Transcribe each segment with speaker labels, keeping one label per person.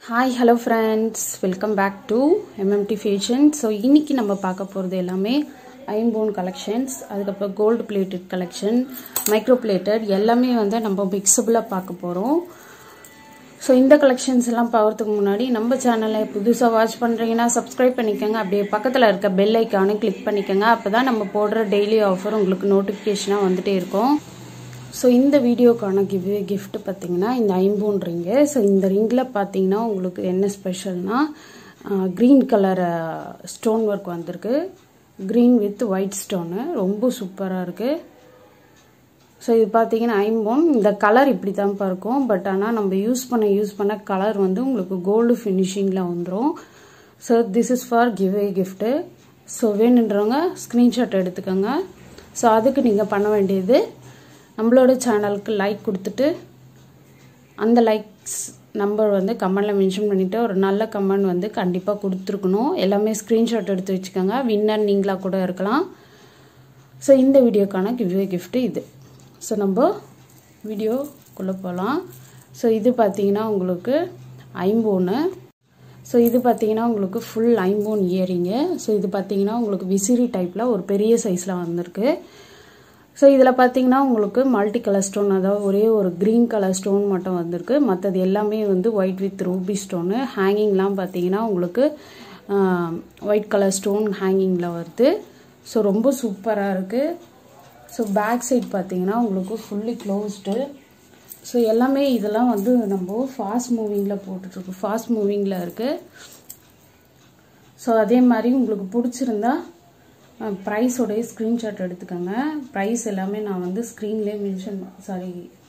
Speaker 1: hi hello friends welcome back to MMT fashion so இன்றைக்கி நம்ம பார்க்க போகிறது எல்லாமே ஐம்போன் கலெக்ஷன்ஸ் அதுக்கப்புறம் gold plated collection micro plated எல்லாமே வந்து நம்ம மிக்சபிளாக பார்க்க போகிறோம் ஸோ இந்த கலெக்ஷன்ஸ் எல்லாம் பார்க்கறதுக்கு முன்னாடி நம்ம சேனலை புதுசாக வாட்ச் பண்ணுறீங்கன்னா சப்ஸ்கிரைப் பண்ணிக்கோங்க அப்படியே பக்கத்தில் இருக்க பெல் ஐக்கானு கிளிக் பண்ணிக்கோங்க அப்போ தான் நம்ம போடுற டெய்லி ஆஃபர் உங்களுக்கு நோட்டிஃபிகேஷனாக வந்துகிட்டே இருக்கும் ஸோ இந்த வீடியோக்கான கிவ் கிஃப்ட் பார்த்தீங்கன்னா இந்த ஐம்பூன் ரிங்கு ஸோ இந்த ரிங்கில் பார்த்தீங்கன்னா உங்களுக்கு என்ன ஸ்பெஷல்னா க்ரீன் கலர் ஸ்டோன் ஒர்க் வந்திருக்கு க்ரீன் வித் ஒயிட் ஸ்டோனு ரொம்ப சூப்பராக இருக்குது ஸோ இது பார்த்தீங்கன்னா ஐம்போன் இந்த கலர் இப்படி தான்ப்பா இருக்கும் பட் ஆனால் நம்ம யூஸ் பண்ண யூஸ் பண்ண கலர் வந்து உங்களுக்கு கோல்டு ஃபினிஷிங்கில் வந்துடும் so this is for give a gift so வேணுன்றவங்க ஸ்க்ரீன்ஷாட் எடுத்துக்கோங்க ஸோ அதுக்கு நீங்கள் பண்ண வேண்டியது நம்மளோட சேனலுக்கு லைக் கொடுத்துட்டு அந்த லைக்ஸ் நம்பர் வந்து கமெண்டில் மென்ஷன் பண்ணிவிட்டு ஒரு நல்ல கமெண்ட் வந்து கண்டிப்பாக கொடுத்துருக்கணும் எல்லாமே ஸ்க்ரீன்ஷாட் எடுத்து வச்சுக்கோங்க வின்னர் நீங்களாக கூட இருக்கலாம் ஸோ இந்த வீடியோக்கான கிவ்வே கிஃப்ட்டு இது ஸோ நம்ம வீடியோக்குள்ளே போகலாம் ஸோ இது பார்த்தீங்கன்னா உங்களுக்கு ஐம்போனு ஸோ இது பார்த்தீங்கன்னா உங்களுக்கு ஃபுல் ஐம்போன் இயரிங்கு ஸோ இது பார்த்தீங்கன்னா உங்களுக்கு விசிறி டைப்பில் ஒரு பெரிய சைஸில் வந்திருக்கு ஸோ இதில் பார்த்தீங்கன்னா உங்களுக்கு மல்டி கலர் ஸ்டோன் அதாவது ஒரே ஒரு க்ரீன் கலர் ஸ்டோன் மட்டும் வந்திருக்கு மற்றது எல்லாமே வந்து ஒயிட் வித் ரூபி ஸ்டோனு ஹேங்கிங்லாம் பார்த்தீங்கன்னா உங்களுக்கு ஒயிட் கலர் ஸ்டோன் ஹேங்கிங்கில் வருது ஸோ ரொம்ப சூப்பராக இருக்குது ஸோ பேக் சைட் பார்த்தீங்கன்னா உங்களுக்கு ஃபுல்லி க்ளோஸ்டு ஸோ எல்லாமே இதெல்லாம் வந்து நம்ம ஃபாஸ்ட் மூவிங்கில் போட்டுட்ருக்கோம் ஃபாஸ்ட் மூவிங்கில் இருக்குது ஸோ அதே மாதிரி உங்களுக்கு பிடிச்சிருந்தா ப்ரைஸோடைய ஸ்க்ரீன்ஷாட் எடுத்துக்கோங்க ப்ரைஸ் எல்லாமே நான் வந்து ஸ்க்ரீன்லேயே மென்ஷன் சாரி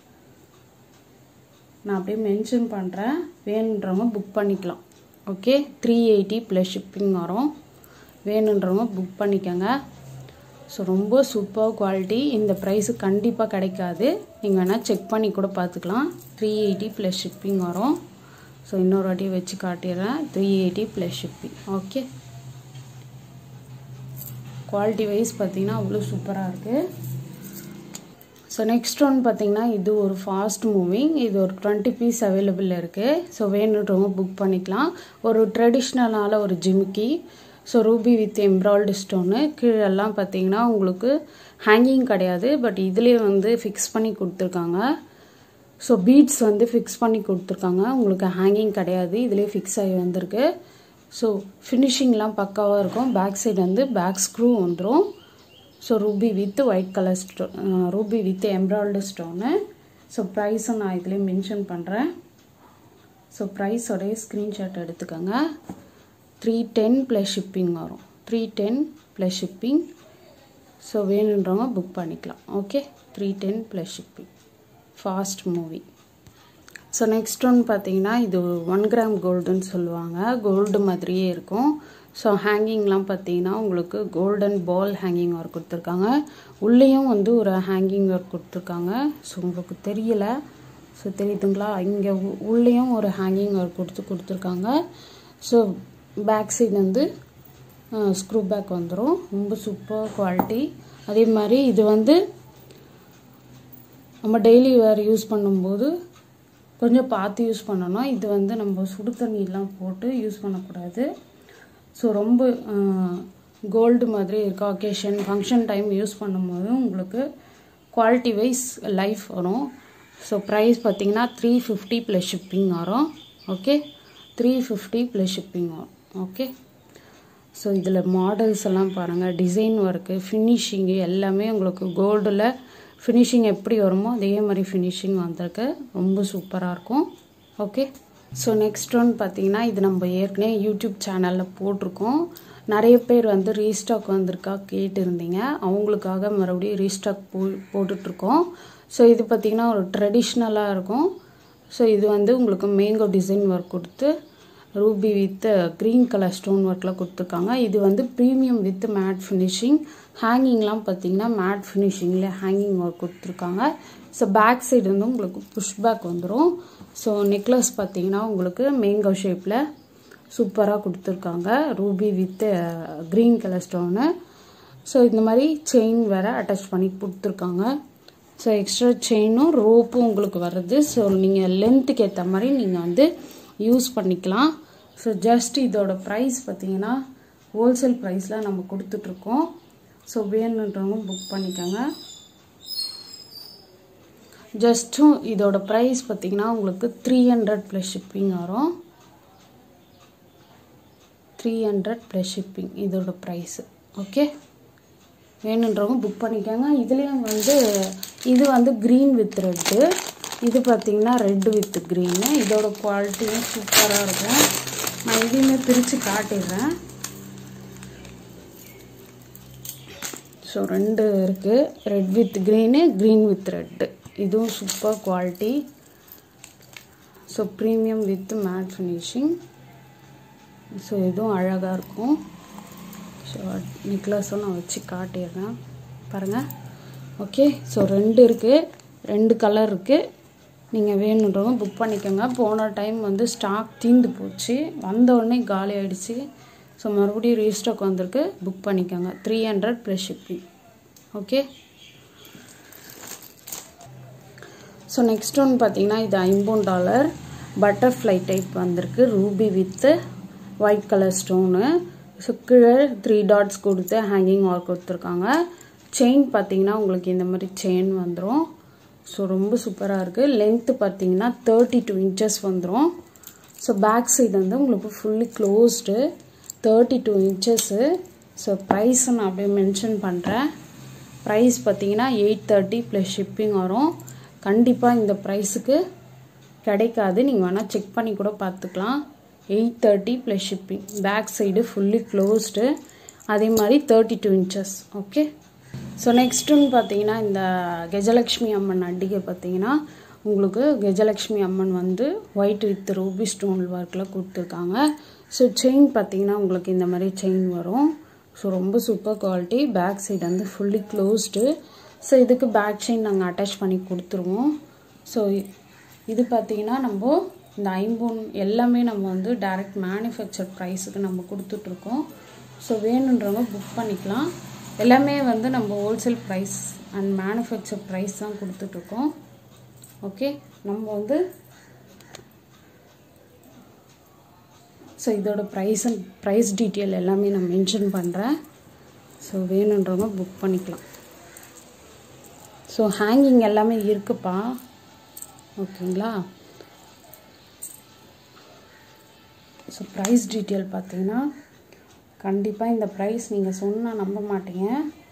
Speaker 1: நான் அப்படியே மென்ஷன் பண்ணுறேன் வேணுன்றவங்க புக் பண்ணிக்கலாம் okay three eighty plus shipping வரும் வேணுன்றவங்க புக் பண்ணிக்கோங்க ஸோ ரொம்ப சூப்பர் குவாலிட்டி இந்த ப்ரைஸு கண்டிப்பாக கிடைக்காது நீங்கள் வேணால் செக் பண்ணி கூட பார்த்துக்கலாம் த்ரீ எயிட்டி ப்ளஸ் ஷிப்பிங் வரும் ஸோ இன்னொரு வாட்டி வச்சு காட்டிடுறேன் three eighty plus shipping okay quality wise பார்த்தீங்கன்னா அவ்வளோ சூப்பராக இருக்குது ஸோ நெக்ஸ்ட் ஒன் பார்த்தீங்கன்னா இது ஒரு ஃபாஸ்ட் மூவிங் இது ஒரு டுவெண்ட்டி பீஸ் அவைலபிள் இருக்குது ஸோ வேணுன்றவங்க புக் பண்ணிக்கலாம் ஒரு ட்ரெடிஷ்னலான ஒரு ஜிமிக்கி ஸோ ரூபி வித் எம்ப்ராய்டு ஸ்டோனு கீழெல்லாம் பார்த்தீங்கன்னா உங்களுக்கு ஹேங்கிங் கிடையாது பட் இதுலேயே வந்து ஃபிக்ஸ் பண்ணி கொடுத்துருக்காங்க ஸோ பீட்ஸ் வந்து ஃபிக்ஸ் பண்ணி கொடுத்துருக்காங்க உங்களுக்கு ஹேங்கிங் கிடையாது இதுலேயே ஃபிக்ஸ் ஆகி வந்திருக்கு ஸோ ஃபினிஷிங்லாம் பக்காவாக இருக்கும் பேக் சைடு வந்து பேக் ஸ்க்ரூ வந்துடும் so ruby with white colour stone ruby with எம்ப்ராய்டு stone so ப்ரைஸும் நான் இதுலேயே மென்ஷன் பண்ணுறேன் ஸோ ப்ரைஸோடைய ஸ்க்ரீன்ஷாட் எடுத்துக்கோங்க த்ரீ டென் ப்ளஸ் ஷிப்பிங் வரும் three ten plus shipping so வேணுன்றவங்க புக் பண்ணிக்கலாம் okay three ten plus shipping fast moving so next one பார்த்தீங்கன்னா இது ஒன் கிராம் கோல்டுன்னு சொல்லுவாங்க கோல்டு மாதிரியே இருக்கும் ஸோ ஹேங்கிங்லாம் பார்த்தீங்கன்னா உங்களுக்கு கோல்டன் பால் ஹேங்கிங் ஒர்க் கொடுத்துருக்காங்க உள்ளேயும் வந்து ஒரு ஹேங்கிங் ஒர்க் கொடுத்துருக்காங்க ஸோ உங்களுக்கு தெரியல ஸோ தெரியுதுங்களா இங்கே உள்ளேயும் ஒரு ஹேங்கிங் ஒர்க் கொடுத்து கொடுத்துருக்காங்க ஸோ பேக் சைடு வந்து ஸ்க்ரூ பேக் வந்துடும் ரொம்ப சூப்பர் குவாலிட்டி அதே மாதிரி இது வந்து நம்ம டெய்லி வேர் யூஸ் பண்ணும்போது கொஞ்சம் பார்த்து யூஸ் பண்ணணும் இது வந்து நம்ம சுடு தண்ணியெலாம் போட்டு யூஸ் பண்ணக்கூடாது ஸோ ரொம்ப கோல்டு மாதிரி இருக்க ஒகேஷன் ஃபங்க்ஷன் டைம் யூஸ் பண்ணும்போது உங்களுக்கு குவாலிட்டி வைஸ் லைஃப் வரும் ஸோ ப்ரைஸ் பார்த்தீங்கன்னா த்ரீ ஃபிஃப்டி ப்ளஸ் ஷிப்பிங் வரும் okay three fifty plus shipping வரும் ஓகே ஸோ இதில் மாடல்ஸ் எல்லாம் பாருங்கள் டிசைன் ஒர்க்கு ஃபினிஷிங்கு எல்லாமே உங்களுக்கு கோல்டில் ஃபினிஷிங் எப்படி வருமோ அதே மாதிரி ஃபினிஷிங் வந்திருக்கு ரொம்ப சூப்பராக இருக்கும் ஓகே ஸோ நெக்ஸ்ட் ஒன் பார்த்தீங்கன்னா இது நம்ம ஏற்கனவே யூடியூப் சேனலில் போட்டிருக்கோம் நிறைய பேர் வந்து ரீஸ்டாக் வந்திருக்கா கேட்டிருந்தீங்க அவங்களுக்காக மறுபடியும் ரீஸ்டாக் போ போட்டுட்ருக்கோம் ஸோ இது பார்த்திங்கன்னா ஒரு ட்ரெடிஷ்னலாக இருக்கும் ஸோ இது வந்து உங்களுக்கு மேங்கோ டிசைன் ஒர்க் கொடுத்து ruby with green colour stone ஒர்க்கில் கொடுத்துருக்காங்க இது வந்து ப்ரீமியம் வித் மேட் ஃபினிஷிங் ஹேங்கிங்லாம் பார்த்தீங்கன்னா மேட் ஃபினிஷிங்கில் ஹேங்கிங் ஒர்க் கொடுத்துருக்காங்க ஸோ பேக் சைடு வந்து உங்களுக்கு புஷ் பேக் வந்துடும் ஸோ நெக்லஸ் பார்த்தீங்கன்னா உங்களுக்கு மேங்கோ ஷேப்பில் சூப்பராக கொடுத்துருக்காங்க ruby with green colour stone so இந்த மாதிரி செயின் வேறு அட்டாச் பண்ணி கொடுத்துருக்காங்க ஸோ எக்ஸ்ட்ரா செயினும் ரோப்பும் உங்களுக்கு வருது ஸோ நீங்கள் லென்த்துக்கு ஏற்ற மாதிரி நீங்கள் வந்து யூஸ் பண்ணிக்கலாம் ஸோ ஜஸ்ட் இதோட ப்ரைஸ் பார்த்தீங்கன்னா ஹோல்சேல் ப்ரைஸில் நம்ம கொடுத்துட்ருக்கோம் ஸோ வேணுன்றவங்க புக் பண்ணிக்கோங்க ஜஸ்ட்டும் இதோட ப்ரைஸ் பார்த்தீங்கன்னா உங்களுக்கு த்ரீ ஹண்ட்ரட் ப்ளஸ் ஷிப்பிங் வரும் த்ரீ ஹண்ட்ரட் ப்ளஸ் ஷிப்பிங் இதோட ப்ரைஸு ஓகே வேணுன்றவங்க புக் பண்ணிக்கோங்க இதுலேயும் வந்து இது வந்து க்ரீன் வித் ரெட்டு இது பார்த்தீங்கன்னா ரெட்டு வித் க்ரீனு இதோட குவாலிட்டியும் சூப்பராக இருக்கும் நான் இதையுமே பிரித்து காட்டிடுறேன் ஸோ ரெண்டு இருக்குது red with green green with red இதுவும் super quality so premium with matte finishing so இதுவும் அழகாக இருக்கும் ஸோ நெக்லஸும் நான் வச்சு காட்டிடுறேன் பாருங்கள் ஓகே ஸோ ரெண்டு இருக்குது ரெண்டு கலர் இருக்குது நீங்கள் வேணுன்றவங்க புக் பண்ணிக்கோங்க போன டைம் வந்து ஸ்டாக் தீந்து போச்சு வந்த உடனே காலி ஆகிடுச்சு ஸோ மறுபடியும் ரீஸ்டாக் வந்திருக்கு புக் பண்ணிக்கோங்க three hundred plus shipping okay so next one பார்த்தீங்கன்னா இது ஐம்பது டாலர் பட்டர்ஃப்ளை டைப் வந்திருக்கு ruby with white colour stone so கீழே த்ரீ டாட்ஸ் கொடுத்து ஹேங்கிங் ஒர்க் கொடுத்துருக்காங்க செயின் பார்த்தீங்கன்னா உங்களுக்கு இந்த மாதிரி செயின் வந்துடும் ஸோ ரொம்ப சூப்பராக இருக்குது லென்த்து பார்த்தீங்கன்னா தேர்ட்டி டூ இன்ச்சஸ் வந்துடும் ஸோ பேக் சைடு வந்து உங்களுக்கு fully closed thirty two inches so price நான் அப்படியே மென்ஷன் பண்ணுறேன் ப்ரைஸ் பார்த்தீங்கன்னா எயிட் தேர்ட்டி ப்ளஸ் ஷிப்பிங் வரும் கண்டிப்பாக இந்த ப்ரைஸுக்கு கிடைக்காது நீங்கள் வேணால் செக் பண்ணி கூட பார்த்துக்கலாம் eight thirty plus shipping back side fully closed அதே மாதிரி thirty two inches okay so நெக்ஸ்ட்டுன்னு பார்த்தீங்கன்னா இந்த கஜலக்ஷ்மி அம்மன் அடிகை பார்த்தீங்கன்னா உங்களுக்கு கஜலக்ஷ்மி அம்மன் வந்து ஒயிட் வித் ரூபி ஸ்டோன் ஒர்க்கில் கொடுத்துருக்காங்க ஸோ செயின் பார்த்தீங்கன்னா உங்களுக்கு இந்த மாதிரி செயின் வரும் ஸோ ரொம்ப சூப்பர் குவாலிட்டி பேக் சைடு வந்து ஃபுல்லி க்ளோஸ்டு ஸோ இதுக்கு பேக் செயின் நாங்கள் அட்டாச் பண்ணி கொடுத்துருவோம் ஸோ இது பார்த்தீங்கன்னா நம்ம இந்த ஐம்பூன் எல்லாமே நம்ம வந்து டைரக்ட் மேனுஃபேக்சர் ப்ரைஸுக்கு நம்ம கொடுத்துட்ருக்கோம் ஸோ வேணுன்றவங்க புக் பண்ணிக்கலாம் எல்லாமே வந்து நம்ம wholesale price and manufacture price தான் கொடுத்துட்ருக்கோம் ஓகே நம்ம வந்து ஸோ இதோட ப்ரைஸ் அண்ட் ப்ரைஸ் டீட்டெயில் எல்லாமே நான் மென்ஷன் பண்ணுறேன் ஸோ வேணுன்றவங்க புக் பண்ணிக்கலாம் ஸோ ஹேங்கிங் எல்லாமே இருக்குப்பா ஓகேங்களா ஸோ ப்ரைஸ் டீட்டெயில் பார்த்தீங்கன்னா கண்டிப்பாக இந்த ப்ரைஸ் நீங்கள் சொன்னால் நம்ப மாட்டீங்க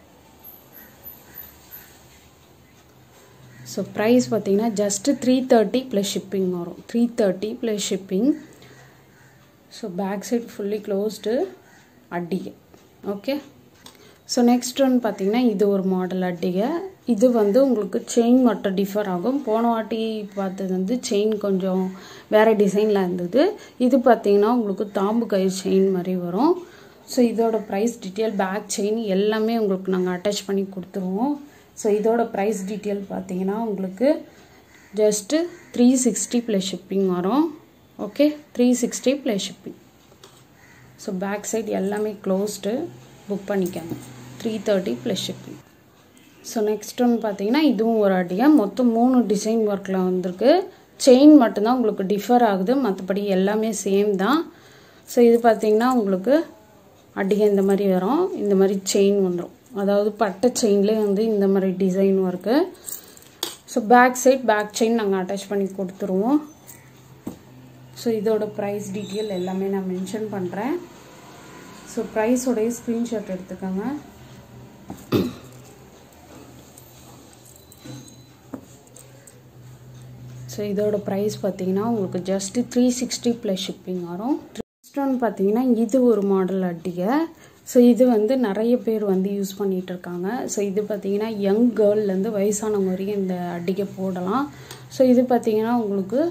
Speaker 1: ஸோ ப்ரைஸ் பார்த்தீங்கன்னா just three thirty plus shipping வரும் three thirty plus shipping so back side fully closed அட்டிகை ஓகே ஸோ நெக்ஸ்ட் ஒன் பார்த்தீங்கன்னா இது ஒரு மாடல் அட்டிகை இது வந்து உங்களுக்கு செயின் மட்டும் டிஃபர் ஆகும் போன வாட்டி பார்த்தது வந்து செயின் கொஞ்சம் வேறு டிசைனில் இருந்தது இது பார்த்தீங்கன்னா உங்களுக்கு தாம்பு கயிறு செயின் மாதிரி வரும் ஸோ இதோட ப்ரைஸ் டீட்டெயில் பேக் செயின் எல்லாமே உங்களுக்கு நாங்கள் அட்டாச் பண்ணி கொடுத்துருவோம் ஸோ இதோட ப்ரைஸ் டீட்டெயில் பார்த்தீங்கன்னா உங்களுக்கு just three sixty plus shipping வரும் okay three sixty plus shipping so back side எல்லாமே க்ளோஸ்டு புக் பண்ணிக்கோங்க three thirty plus shipping so next ஒன்று பார்த்தீங்கன்னா இதுவும் ஒரு அடியா மொத்தம் மூணு டிசைன் ஒர்க்கில் வந்திருக்கு செயின் மட்டும்தான் உங்களுக்கு டிஃபர் ஆகுது மற்றபடி எல்லாமே சேம் தான் ஸோ இது பார்த்தீங்கன்னா உங்களுக்கு அடிகை இந்த மாதிரி வரும் இந்த மாதிரி செயின் வந்துடும் அதாவது பட்டை செயின்லேயே வந்து இந்த மாதிரி design work so back side back chain நாங்கள் அட்டாச் பண்ணி கொடுத்துருவோம் ஸோ இதோட ப்ரைஸ் டீட்டெயில் எல்லாமே நான் மென்ஷன் பண்ணுறேன் ஸோ ப்ரைஸோடைய ஸ்க்ரீன்ஷாட் எடுத்துக்கோங்க ஸோ இதோட ப்ரைஸ் பார்த்தீங்கன்னா உங்களுக்கு just three sixty plus shipping வரும் நெக்ஸ்ட் ஒன் பார்த்தீங்கன்னா இது ஒரு மாடல் அட்டிகை ஸோ இது வந்து நிறைய பேர் வந்து யூஸ் பண்ணிகிட்டு இருக்காங்க ஸோ இது பார்த்தீங்கன்னா யங் கேர்ள்லேருந்து வயசானவங்க வரைக்கும் இந்த அட்டிகை போடலாம் ஸோ இது பார்த்தீங்கன்னா உங்களுக்கு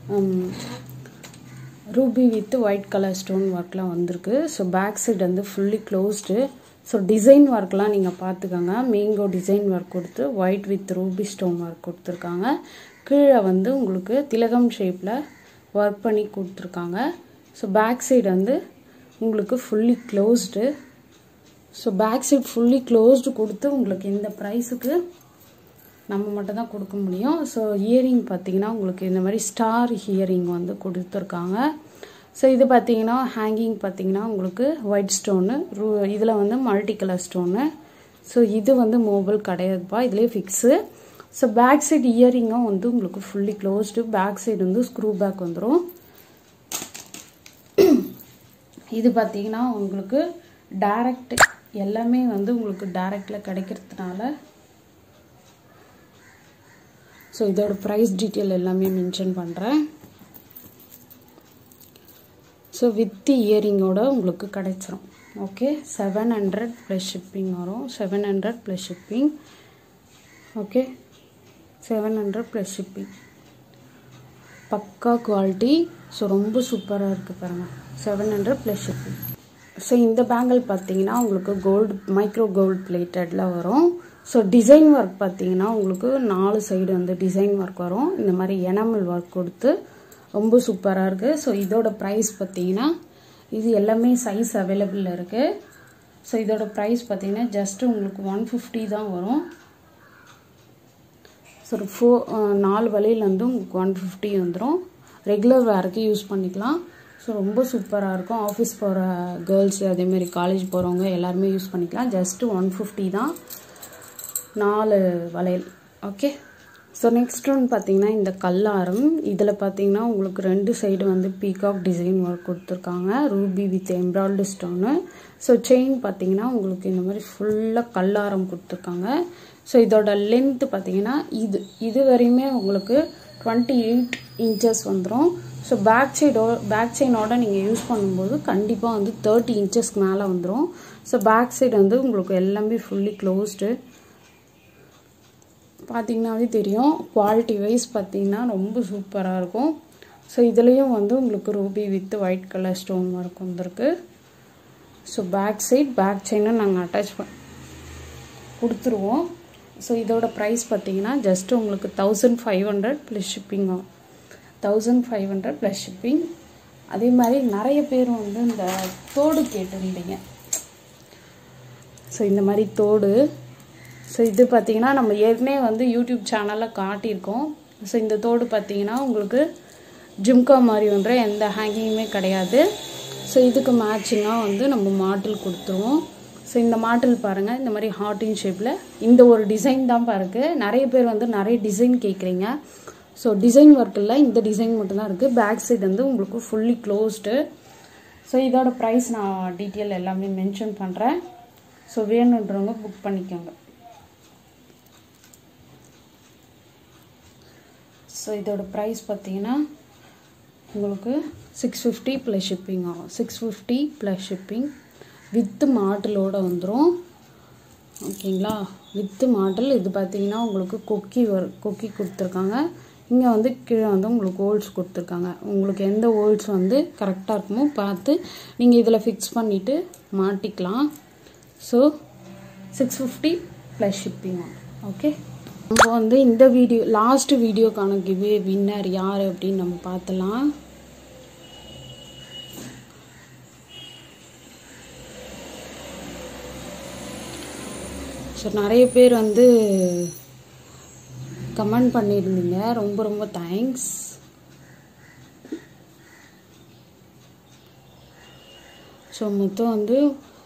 Speaker 1: ruby with white colour stone ஒர்க்லாம் வந்திருக்கு ஸோ பேக் சைடு வந்து ஃபுல்லி க்ளோஸ்டு ஸோ டிசைன் ஒர்க்லாம் நீங்கள் பார்த்துக்கோங்க மேங்கோ டிசைன் ஒர்க் கொடுத்து white with ruby stone work கொடுத்துருக்காங்க கீழே வந்து உங்களுக்கு திலகம் ஷேப்பில் ஒர்க் பண்ணி கொடுத்துருக்காங்க ஸோ பேக் சைடு வந்து உங்களுக்கு fully closed so back side fully closed கொடுத்து உங்களுக்கு இந்த ப்ரைஸுக்கு நம்ம மட்டும் தான் கொடுக்க முடியும் ஸோ இயரிங் பார்த்தீங்கன்னா உங்களுக்கு இந்த மாதிரி ஸ்டார் இயரிங் வந்து கொடுத்துருக்காங்க ஸோ இது பார்த்தீங்கன்னா ஹேங்கிங் பார்த்தீங்கன்னா உங்களுக்கு ஒயிட் ஸ்டோனு ரூ இதில் வந்து மல்டி கலர் ஸ்டோனு ஸோ இது வந்து மொபைல் கிடையாதுப்பா இதுலேயே ஃபிக்ஸு ஸோ பேக் சைடு இயரிங்கும் வந்து உங்களுக்கு ஃபுல்லி க்ளோஸ்டு பேக் சைடு வந்து ஸ்க்ரூ பேக் வந்துடும் இது பார்த்தீங்கன்னா உங்களுக்கு டைரக்ட் எல்லாமே வந்து உங்களுக்கு டைரக்டில் கிடைக்கிறதுனால ஸோ இதோட ப்ரைஸ் டீட்டெயில் எல்லாமே மென்ஷன் பண்ணுறேன் ஸோ வித் இயரிங்கோட உங்களுக்கு கிடைச்சிரும் okay seven hundred plus shipping வரும் seven hundred plus shipping okay seven hundred plus shipping பக்கா குவாலிட்டி ஸோ ரொம்ப சூப்பராக இருக்குது பாருங்கள் seven hundred plus shipping so இந்த பேங்கிள் பார்த்தீங்கன்னா உங்களுக்கு கோல்டு மைக்ரோ கோல்டு பிளேட்டடில் வரும் ஸோ டிசைன் ஒர்க் பார்த்தீங்கன்னா உங்களுக்கு நாலு சைடு வந்து டிசைன் ஒர்க் வரும் இந்த மாதிரி எனாமல் ஒர்க் கொடுத்து ரொம்ப சூப்பராக இருக்குது ஸோ இதோட ப்ரைஸ் பார்த்தீங்கன்னா இது எல்லாமே சைஸ் அவைலபிள் இருக்குது ஸோ இதோட ப்ரைஸ் பார்த்தீங்கன்னா ஜஸ்ட்டு உங்களுக்கு ஒன் ஃபிஃப்டி தான் வரும் ஸோ ஒரு ஃபோ நாலு வலையில் வந்து உங்களுக்கு ஒன் ஃபிஃப்டி வந்துடும் ரெகுலர் வேருக்கு யூஸ் பண்ணிக்கலாம் ஸோ ரொம்ப சூப்பராக இருக்கும் ஆஃபீஸ் போகிற கேர்ள்ஸ் அதேமாரி காலேஜ் போகிறவங்க எல்லாருமே யூஸ் பண்ணிக்கலாம் ஜஸ்ட்டு ஒன் ஃபிஃப்டி தான் நாலு வளையல் ஓகே ஸோ நெக்ஸ்ட் ஒன் பார்த்தீங்கன்னா இந்த கல்லாரம் இதில் பார்த்தீங்கன்னா உங்களுக்கு ரெண்டு சைடு வந்து பீகாக் டிசைன் ஒர்க் கொடுத்துருக்காங்க ruby with எம்ப்ராய்டு stone so chain பார்த்தீங்கன்னா உங்களுக்கு இந்த மாதிரி ஃபுல்லாக கல்லாரம் கொடுத்துருக்காங்க ஸோ இதோட லென்த்து பார்த்தீங்கன்னா இது இது வரையுமே உங்களுக்கு டுவெண்ட்டி எயிட் இன்ச்சஸ் வந்துடும் ஸோ பேக் சைடோ பேக் செயினோட நீங்கள் யூஸ் பண்ணும்போது கண்டிப்பாக வந்து தேர்ட்டி இன்ச்சஸ்க்கு மேலே வந்துடும் ஸோ பேக் சைடு வந்து உங்களுக்கு எல்லாமே ஃபுல்லி க்ளோஸ்டு பார்த்தீங்கன்னாவே தெரியும் குவாலிட்டி வைஸ் பார்த்தீங்கன்னா ரொம்ப சூப்பராக இருக்கும் ஸோ இதுலேயும் வந்து உங்களுக்கு ruby with white colour stone work வந்திருக்கு ஸோ பேக் சைட் பேக் செயினை நாங்கள் அட்டாச் ப கொடுத்துருவோம் ஸோ இதோட ப்ரைஸ் பார்த்தீங்கன்னா ஜஸ்ட் உங்களுக்கு thousand five hundred plus shipping ஆகும் thousand five hundred plus shipping அதே மாதிரி நிறைய பேர் வந்து இந்த தோடு கேட்டிருந்தீங்க ஸோ இந்த மாதிரி தோடு ஸோ இது பார்த்தீங்கன்னா நம்ம ஏற்கனவே வந்து யூடியூப் சேனலில் காட்டியிருக்கோம் ஸோ இந்த தோடு பார்த்தீங்கன்னா உங்களுக்கு ஜிம்கா மாதிரி ஒன்று எந்த ஹேங்கிங்குமே கிடையாது ஸோ இதுக்கு மேட்சிங்காக வந்து நம்ம மாட்டில் கொடுத்துருவோம் ஸோ இந்த மாட்டில் பாருங்கள் இந்த மாதிரி ஹார்டின் ஷேப்பில் இந்த ஒரு டிசைன் தான் பாருக்கு நிறைய பேர் வந்து நிறைய டிசைன் கேட்குறீங்க ஸோ டிசைன் ஒர்க் இல்லை இந்த டிசைன் மட்டும்தான் இருக்குது பேக் சைடு வந்து உங்களுக்கு ஃபுல்லி க்ளோஸ்டு ஸோ இதோட ப்ரைஸ் நான் டீட்டெயில் எல்லாமே மென்ஷன் பண்ணுறேன் ஸோ வேணுன்றவங்க புக் பண்ணிக்கோங்க ஸோ இதோட ப்ரைஸ் பார்த்தீங்கன்னா உங்களுக்கு சிக்ஸ் ஃபிஃப்டி ப்ளஸ் ஷிப்பிங் ஆகும் six fifty plus shipping with மாடலோடு வந்துடும் ஓகேங்களா வித்து மாடல் இது பார்த்தீங்கன்னா உங்களுக்கு கொக்கி வரு கொக்கி கொடுத்துருக்காங்க இங்கே வந்து கீழே வந்து உங்களுக்கு ஹோல்ஸ் கொடுத்துருக்காங்க உங்களுக்கு எந்த ஹோல்ஸ் வந்து கரெக்டாக இருக்குமோ பார்த்து நீங்கள் இதில் ஃபிக்ஸ் பண்ணிவிட்டு மாட்டிக்கலாம் so six fifty plus shipping okay நம்ம வந்து இந்த வீடியோ லாஸ்ட் வீடியோக்கான கிவே வின்னர் யார் அப்படின்னு நம்ம பார்த்தலாம் ஸோ நிறைய பேர் வந்து கமெண்ட் பண்ணியிருந்தீங்க ரொம்ப ரொம்ப தேங்க்ஸ் ஸோ மொத்தம் வந்து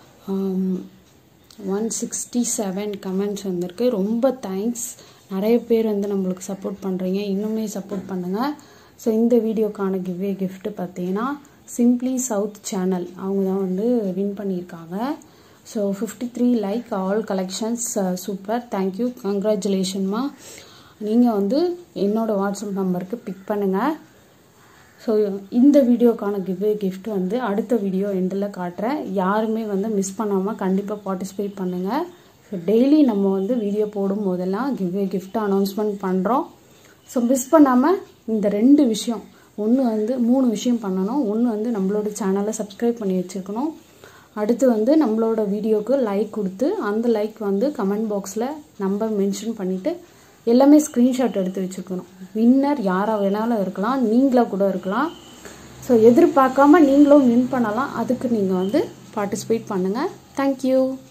Speaker 1: ஒன் சிக்ஸ்டி செவன் கமெண்ட்ஸ் வந்திருக்கு ரொம்ப தேங்க்ஸ் நிறைய பேர் வந்து நம்மளுக்கு சப்போர்ட் பண்ணுறீங்க இன்னுமே சப்போர்ட் பண்ணுங்கள் ஸோ இந்த வீடியோக்கான கிவ்வே கிஃப்ட்டு பார்த்தீங்கன்னா சிம்ப்ளி சவுத் சேனல் அவங்க தான் வந்து வின் பண்ணியிருக்காங்க so fifty three like all collections super thank you கங்க்ராச்சுலேஷன்மா நீங்கள் வந்து என்னோடய வாட்ஸ்அப் நம்பருக்கு பிக் பண்ணுங்கள் ஸோ இந்த வீடியோக்கான கிவ்வே கிஃப்ட் வந்து அடுத்த வீடியோ எண்டில் காட்டுறேன் யாருமே வந்து மிஸ் பண்ணாமல் கண்டிப்பாக பார்ட்டிசிபேட் பண்ணுங்கள் ஸோ டெய்லி நம்ம வந்து வீடியோ போடும் போதெல்லாம் கிவ்வே கிஃப்ட் அனௌன்ஸ்மெண்ட் பண்ணுறோம் ஸோ மிஸ் பண்ணாமல் இந்த ரெண்டு விஷயம் ஒன்று வந்து மூணு விஷயம் பண்ணணும் ஒன்று வந்து நம்மளோட சேனலை சப்ஸ்கிரைப் பண்ணி வச்சுருக்கணும் அடுத்து வந்து நம்மளோட வீடியோவுக்கு லைக் கொடுத்து அந்த லைக் வந்து கமெண்ட் பாக்ஸில் நம்பர் மென்ஷன் பண்ணிவிட்டு எல்லாமே ஸ்க்ரீன்ஷாட் எடுத்து வச்சுக்கணும் வின்னர் யாராக வேணாலும் இருக்கலாம் நீங்களாக கூட இருக்கலாம் ஸோ எதிர்பார்க்காம நீங்களும் வின் பண்ணலாம் அதுக்கு நீங்கள் வந்து பார்ட்டிசிபேட் பண்ணுங்கள் தேங்க்யூ